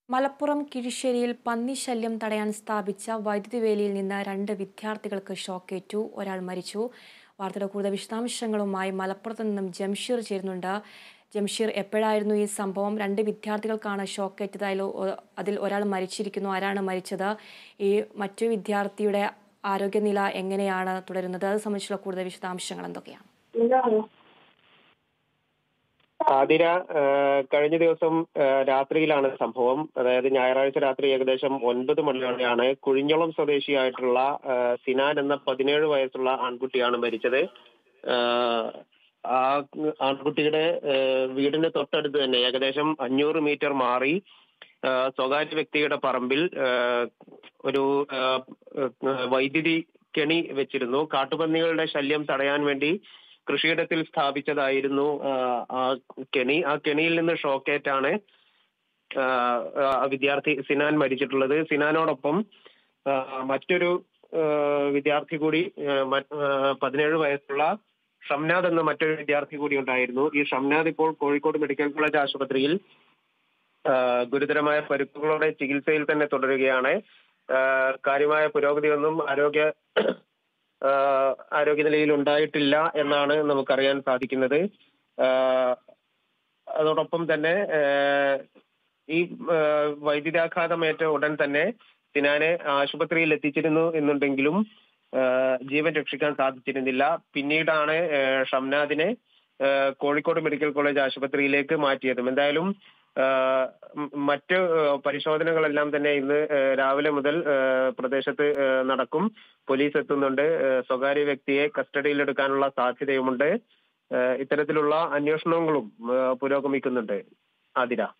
മലപ്പുറം കിഴിശ്ശേരിയിൽ പന്നിശല്യം തടയാൻ സ്ഥാപിച്ച വൈദ്യുതി വേലിയിൽ നിന്ന് രണ്ട് വിദ്യാർത്ഥികൾക്ക് ഷോക്കേറ്റു ഒരാൾ മരിച്ചു വാർത്തയുടെ കൂടുതൽ വിശദാംശങ്ങളുമായി മലപ്പുറത്ത് നിന്നും ജംഷീർ ചേരുന്നുണ്ട് ജംഷീർ എപ്പോഴായിരുന്നു ഈ സംഭവം രണ്ട് വിദ്യാർത്ഥികൾക്കാണ് ഷോക്കേറ്റത് അതിൽ ഒ- അതിൽ ഒരാൾ മരിച്ചിരിക്കുന്നു ആരാണ് മരിച്ചത് ഈ മറ്റു വിദ്യാർത്ഥിയുടെ ആരോഗ്യനില എങ്ങനെയാണ് തുടരുന്നത് അത് സംബന്ധിച്ചുള്ള കൂടുതൽ വിശദാംശങ്ങൾ എന്തൊക്കെയാണ് ആതിര ആ, കഴിഞ്ഞ ദിവസം ആ, രാത്രിയിലാണ് സംഭവം അതായത് ഞായറാഴ്ച രാത്രി ഏകദേശം ഒൻപത് മണിയോടെയാണ് കുഴിഞ്ഞോളം സ്വദേശിയായിട്ടുള്ള ആ, സിനാൻ എന്ന പതിനേഴ് വയസ്സുള്ള ആൺകുട്ടിയാണ് മരിച്ചത് ആ, ആ ആൺകുട്ടിയുടെ ആ, വീടിന് തൊട്ടടുത്ത് തന്നെ ഏകദേശം അഞ്ഞൂറ് മീറ്റർ മാറി ആ, സ്വകാര്യ വ്യക്തിയുടെ പറമ്പിൽ ആ, ഒരു ആ, ആ, വൈദ്യുതി കെണി വെച്ചിരുന്നു കാട്ടുപന്നികളുടെ ശല്യം തടയാൻ വേണ്ടി കൃഷിയിടത്തിൽ സ്ഥാപിച്ചതായിരുന്നു ആ, ആ കെണി ആ കെണിയിൽ നിന്ന് ഷോക്കേറ്റാണ് ആ, ആ വിദ്യാർത്ഥി സിനാൻ മരിച്ചിട്ടുള്ളത് സിനാനോടൊപ്പം ആ, മറ്റൊരു ആ, വിദ്യാർത്ഥി കൂടി ആ, മ- ആ, പതിനേഴ് വയസ്സുള്ള ഷംനാദ് എന്ന മറ്റൊരു വിദ്യാർത്ഥി കൂടി ഉണ്ടായിരുന്നു ഈ ഷംനാദ് ഇപ്പോൾ കോഴിക്കോട് മെഡിക്കൽ കോളേജ് ആശുപത്രിയിൽ ആ, ഗുരുതരമായ പരുക്കുകളോടെ ചികിത്സയിൽ തന്നെ തുടരുകയാണ് ആ, കാര്യമായ പുരോഗതിയൊന്നും ആരോഗ്യ ആ, ആരോഗ്യനിലയിൽ ഉണ്ടായിട്ടില്ല എന്നാണ് നമുക്കറിയാൻ സാധിക്കുന്നത് ആ, അതോടൊപ്പം തന്നെ ആ, ഈ ആ, വൈദ്യുതാഘാതമേറ്റ ഉടൻ തന്നെ സിനാനെ ആശുപത്രിയിൽ എത്തിച്ചിരുന്നു എന്നുണ്ടെങ്കിലും ആ, ജീവൻ രക്ഷിക്കാൻ സാധിച്ചിരുന്നില്ല പിന്നീടാണ് ആ, ഷംനാദിനെ ആ, കോഴിക്കോട് മെഡിക്കൽ കോളേജ് ആശുപത്രിയിലേക്ക് മാറ്റിയതും എന്തായാലും ആ, മ- മറ്റ് ആ, പരിശോധനകളെല്ലാം തന്നെ ഇന്ന് ആ, രാവിലെ മുതൽ ആ, പ്രദേശത്ത് ആ, നടക്കും പോലീസ് എത്തുന്നുണ്ട് ആ, സ്വകാര്യ വ്യക്തിയെ കസ്റ്റഡിയിലെടുക്കാനുള്ള സാധ്യതയുമുണ്ട് ആ, ഇത്തരത്തിലുള്ള അന്വേഷണങ്ങളും ആ, പുരോഗമിക്കുന്നുണ്ട് ആതിര